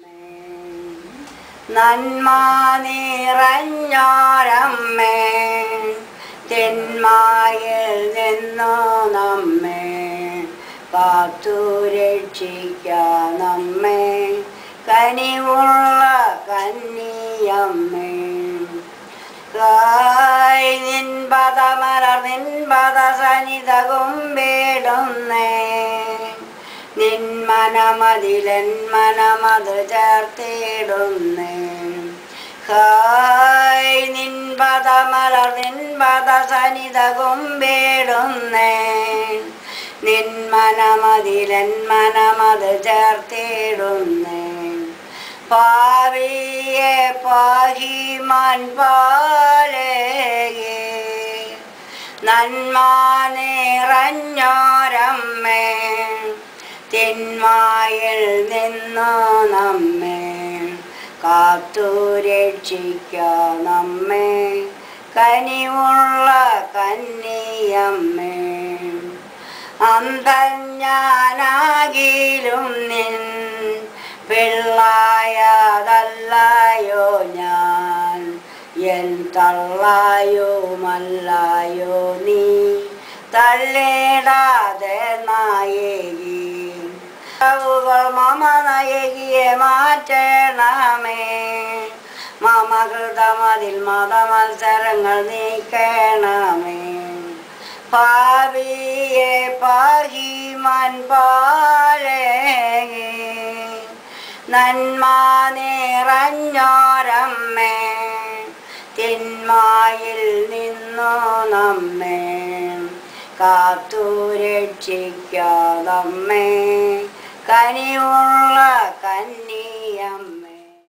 നന്മ നിറഞ്ഞോരമ്മേ തെന്മായിൽ നിന്നു നമ്മെ കാത്തു രക്ഷിക്കാം നമ്മെ കനിവുള്ള കന്നിയമ്മേ കായ് നിൻപദമലർ നിൻപദ സനിതകും വേടുന്നേ നിന്മനമതിലൻ മനമത് ചേർത്തിടുന്നേ ഹായ് നിൻപദമലർ നിൻപദ സനിതകും വേടുന്നേ നിന്മനമതിലൻ മനമത് ചേർത്തിടുന്നേ പാവിയെ പാഹിമാൻ പാലേ നന്മ നിറഞ്ഞോരമ്മേ തിന്മായിൽ നിന്നു നമ്മെ കാത്തു രക്ഷിക്കാം നമ്മെ കനിവുള്ള കന്നിയമ്മേ അന്തഞ്ഞാനാകിലും നിൻ പിള്ളായതല്ലയോ ഞാൻ എൻ തള്ളായുമല്ലായോ നീ തള്ളിടാതെ നായകി കൾ മമ നയകിയെ മാറ്റണമേ മമ ഹൃദമതിൽ മതമത്സരങ്ങൾ നീക്കണമേ പാവിയെ പാഹിമാൻ പാലേ നന്മ നിറഞ്ഞോരമ്മേ തിന്മായിൽ നിന്നു നമ്മെ കാത്തു രക്ഷിക്കാതമ്മേ കനിവുള്ള കന്നി